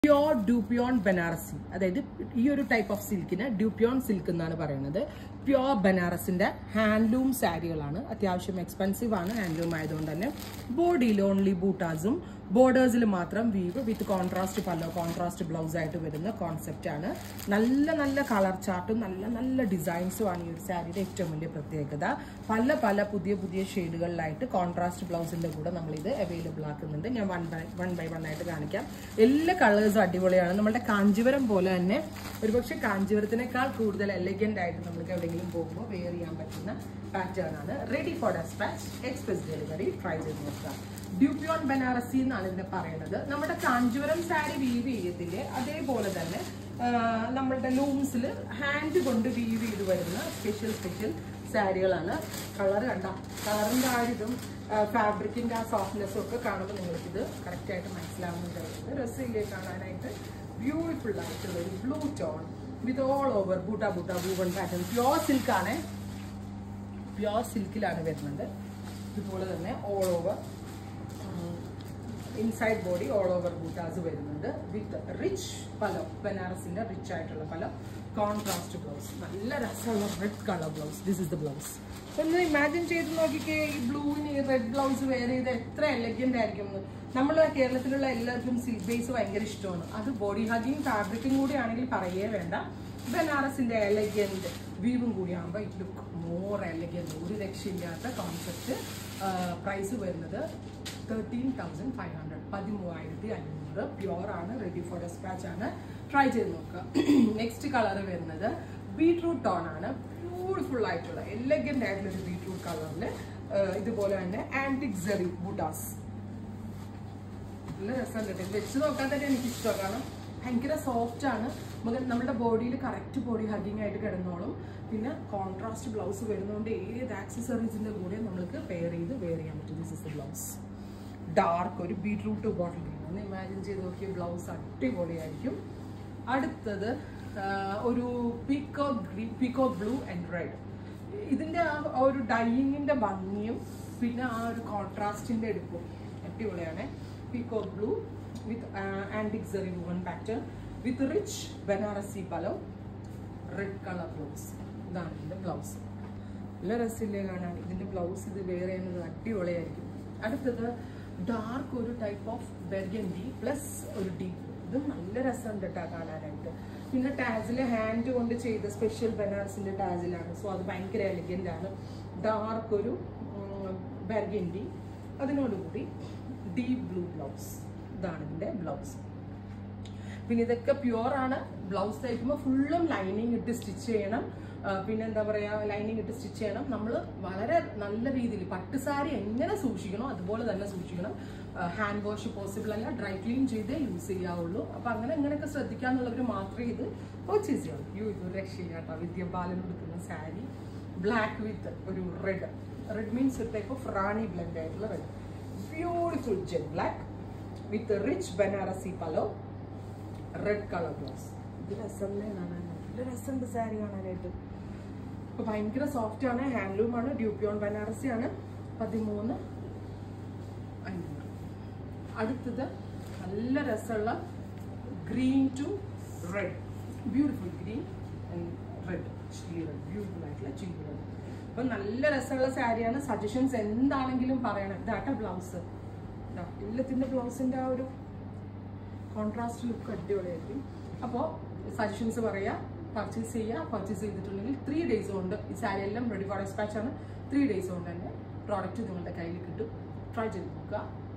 pure dupion Banarasi അതായത് ഈ ഒരു ടൈപ്പ് ഓഫ് സിൽക്കിന് ഡ്യൂപ്യോൺ സിൽക്ക് എന്നാണ് പറയുന്നത് പ്യോർ ബനാറസിന്റെ ഹാൻഡ്ലൂം സാരികളാണ് അത്യാവശ്യം എക്സ്പെൻസീവ് ആണ് ഹാൻഡ്ലൂം ആയതുകൊണ്ട് തന്നെ ബോഡിയിൽ ഓൺലി ബൂട്ടാസും ബോർഡേഴ്സിൽ മാത്രം weave with contrast pallu contrast blouse ആയിട്ട് വരുന്ന കോൺസെപ്റ്റ് ആണ് നല്ല നല്ല കളർ ചാർട്ടും നല്ല നല്ല ഡിസൈൻസും ആണ് ഈ ഒരു സാരിയുടെ ഏറ്റവും വലിയ പ്രത്യേകത പല പല പുതിയ പുതിയ ഷെയ്ഡുകളിലായിട്ട് കോൺട്രാസ്റ്റ് ബ്ലൗസിന്റെ കൂടെ നമ്മൾ ഇത് അവൈലബിൾ ആക്കുന്നുണ്ട് ഞാൻ one by one by one ആയിട്ട് കാണിക്കാം എല്ലാ കളേഴ്സും അടിപൊളിയാണ് നമ്മുടെ കാഞ്ചീപുരം പോലെ തന്നെ ഒരുപക്ഷെ കാഞ്ചീപുരത്തിനേക്കാൾ കൂടുതൽ എലഗന്റ് ആയിട്ട് നമുക്ക് എവിടെയെങ്കിലും പോകുമ്പോൾ വെയർ ചെയ്യാൻ പറ്റുന്ന പാറ്റേൺ ആണ് ready for dispatch express delivery try ചെയ്ത് നോക്കാം ഡ്യൂപ്യോൺ ബനാറസി എന്നാണ് ഇതിനെ പറയുന്നത് നമ്മുടെ കാഞ്ചീപുരം സാരി വീവ് ചെയ്യത്തില്ലേ അതേപോലെ തന്നെ ആ, നമ്മളുടെ ലൂംസിൽ ഹാൻഡ് കൊണ്ട് വീവ് ചെയ്ത് വരുന്ന സ്പെഷ്യൽ സ്പെഷ്യൽ സാരികളാണ് കളർ കണ്ട കളറിന്റെ ആ ഒരു ഇതും ഫാബ്രിക്കിന്റെ ആ സോഫ്റ്റ്നെസ്സും ഒക്കെ കാണുമ്പോൾ നിങ്ങൾക്ക് ഇത് കറക്റ്റ് ആയിട്ട് മനസ്സിലാവുന്നുണ്ടായിരുന്നു രസമില്ലേ കാണാനായിട്ട് ബ്യൂട്ടിഫുൾ ആയിട്ടുള്ള ഒരു blue tone with all over butta butta woven pattern pure silk ആണ് പ്യോർ സിൽക്കിലാണ് വരുന്നത് ഇതുപോലെ തന്നെ all over inside body all over buttas വരുന്നുണ്ട് വിത്ത് റിച്ച് പലം ബനാറസിന്റെ റിച്ച് ആയിട്ടുള്ള പലം കോൺട്രാസ്റ്റ് ബ്ലൗസ് നല്ല രസമുള്ള red colour blouse this is the blouse ഒന്ന് ഇമാജിൻ ചെയ്ത് നോക്കിക്കേ ഈ ബ്ലൂവിന് ഈ റെഡ് ബ്ലൗസ് വെയർ ചെയ്ത് എത്ര എലഗന്റ് ആയിരിക്കും എന്ന് നമ്മൾ കേരളത്തിലുള്ള എല്ലാവർക്കും സിൽക്ക് ബേസ് ഭയങ്കര ഇഷ്ടമാണ് അത് ബോഡി ഹഗിങ് ഫാബ്രിക്കും കൂടി ആണെങ്കിൽ പറയേ വേണ്ട ബനാറസിന്റെ എലഗന്റ് വീവും കൂടി ആകുമ്പോൾ ഇറ്റ് ലുക്ക് മോർ എലഗന്റ് ഒരു രക്ഷയില്ലാത്ത കോൺസെപ്റ്റ് പ്രൈസ് വരുന്നത് തേർട്ടീൻ തൗസൻഡ് ഫൈവ് ഹൺഡ്രഡ് പതിമൂവായിരത്തി അഞ്ഞൂറ് പ്യുവർ ആണ് റെഡി ഫോർ ഡെസ്പാച്ച് ആണ് ട്രൈ ചെയ്ത് നോക്കുക നെക്സ്റ്റ് കളർ വരുന്നത് ബീട്രൂട്ട് ടോൺ ആണ് ബ്യൂട്ടിഫുൾ ആയിട്ടുള്ള എലഗന്റ് ആയിട്ടുള്ള ഒരു ബീട്രൂട്ട് കളറിൽ ഇതുപോലെ തന്നെ ആന്റിക് സെറി ബുട്ടാസ് നല്ല രസമുണ്ട് ഇത് വെച്ച് നോക്കാൻ തന്നെ എനിക്ക് ഇഷ്ടമാണ് കാരണം ഭയങ്കര സോഫ്റ്റ് ആണ് നമുക്ക് നമ്മുടെ ബോഡിയിൽ കറക്റ്റ് ബോഡി ഹഗിങ് ആയിട്ട് കിടന്നോളും പിന്നെ കോൺട്രാസ്റ്റ് ബ്ലൗസ് വരുന്നതുകൊണ്ട് ഏത് ആക്സസറീസിന്റെ കൂടെ നമ്മൾക്ക് പെയർ ചെയ്ത് വെയർ ചെയ്യാൻ പറ്റും this is the blouse dark ഒരു ബീട്രൂട്ട് ബോട്ടിൽ ഗ്രീൻ ഒന്ന് ഇമാജിൻ ചെയ്ത് നോക്കിയ ബ്ലൗസ് അടിപൊളിയായിരിക്കും അടുത്തത് ആ, ഒരു peacock green peacock blue and red ഇതിന്റെ ആ ആ ഒരു ഡൈയിങ്ങിന്റെ ഭംഗിയും പിന്നെ ആ ഒരു കോൺട്രാസ്റ്റിന്റെ എടുപ്പും അടിപൊളിയാണ് peacock blue with antique zari woven pattern with rich Banarasi പലോ red colour blouse ഇതാണ് ഇതിന്റെ ബ്ലൗസ് നല്ല രസമില്ലേ കാണാൻ ഇതിന്റെ ബ്ലൗസ് ഇത് വെയർ ചെയ്യുന്നത് അടിപൊളിയായിരിക്കും അടുത്തത് ഡാർക്ക് ഒരു ടൈപ്പ് ഓഫ് ബെർഗൻഡി പ്ലസ് ഒരു ഡീപ്പ് ഇതും നല്ല രസമുണ്ട് കേട്ടോ കാണാനായിട്ട് പിന്നെ ടാസിൽ ഹാൻഡ് കൊണ്ട് ചെയ്ത സ്പെഷ്യൽ ബനാറസിന്റെ ടാസിലാണ് സോ അത് ഭയങ്കര എലിഗന്റ് ആണ് ഡാർക്ക് ഒരു ബെർഗൻഡി അതിനോടുകൂടി ഡീപ്പ് ബ്ലൂ ബ്ലൗസ് ഇതാണ് ഇതിന്റെ ബ്ലൗസ് പിന്നെ ഇതൊക്കെ പ്യുവർ ആണ് ബ്ലൗസ് തയ്ക്കുമ്പോൾ ഫുള്ളും ലൈനിങ് ഇട്ട് സ്റ്റിച്ച് ചെയ്യണം ആ, പിന്നെ എന്താ പറയാ ലൈനിങ് ഇട്ട് സ്റ്റിച്ച് ചെയ്യണം നമ്മൾ വളരെ നല്ല രീതിയിൽ പട്ട് സാരി എങ്ങനെ സൂക്ഷിക്കണോ അതുപോലെ തന്നെ സൂക്ഷിക്കണം ഹാൻഡ് വാഷ് പോസിബിൾ അല്ല ഡ്രൈ ക്ലീൻ ചെയ്തേ യൂസ് ചെയ്യാവുള്ളൂ അപ്പൊ അങ്ങനെ ഇങ്ങനെയൊക്കെ ശ്രദ്ധിക്കാന്നുള്ളവർ മാത്രമേ ഇത് പർച്ചേസ് ചെയ്യാവൂ യു ഇത് ഒരു രക്ഷയില്ല കേട്ടോ വിദ്യബാലൻ എടുക്കുന്ന സാരി ബ്ലാക്ക് വിത്ത് ഒരു റെഡ് റെഡ് മീൻസ് ഒരു ടൈപ്പ് ഓഫ് റാണി ബ്ലെൻഡ് ആയിട്ടുള്ള red beautiful jet black with rich Banarasi പലോ red colour blouse ഇത് രസമല്ലേ കാണാൻ നല്ല രസമുണ്ട് സാരി കാണാനായിട്ട് ഇപ്പൊ ഭയങ്കര സോഫ്റ്റ് ആണ് ഹാൻഡ്ലൂം ആണ് ഡ്യൂപ്യോൺ ബനാറസി ആണ് പതിമൂന്ന് അഞ്ഞൂറ് അടുത്തത് നല്ല രസമുള്ള green to red beautiful green and red chilli red beautiful ആയിട്ടുള്ള ചില്ലി റെഡ് അപ്പൊ നല്ല രസമുള്ള സാരിയാണ് സജഷൻസ് എന്താണെങ്കിലും പറയണം ഇതാട്ട ബ്ലൗസ് എല്ലാത്തിന്റെ ബ്ലൗസിന്റെ ആ ഒരു കോൺട്രാസ്റ്റ് ലുക്ക് അടിപൊളിയായിരിക്കും അപ്പോൾ സജഷൻസ് പറയുക പർച്ചേസ് ചെയ്യുക പർച്ചേസ് ചെയ്തിട്ടുണ്ടെങ്കിൽ ത്രീ ഡേയ്സ് കൊണ്ട് ഈ സാരി എല്ലാം റെഡി ഫോർ ഡെസ്പാച്ച് ആണ് ത്രീ ഡേയ്സ് കൊണ്ട് തന്നെ പ്രോഡക്റ്റ് നിങ്ങളുടെ കയ്യിൽ കിട്ടും ട്രൈ ചെയ്ത് നോക്കുക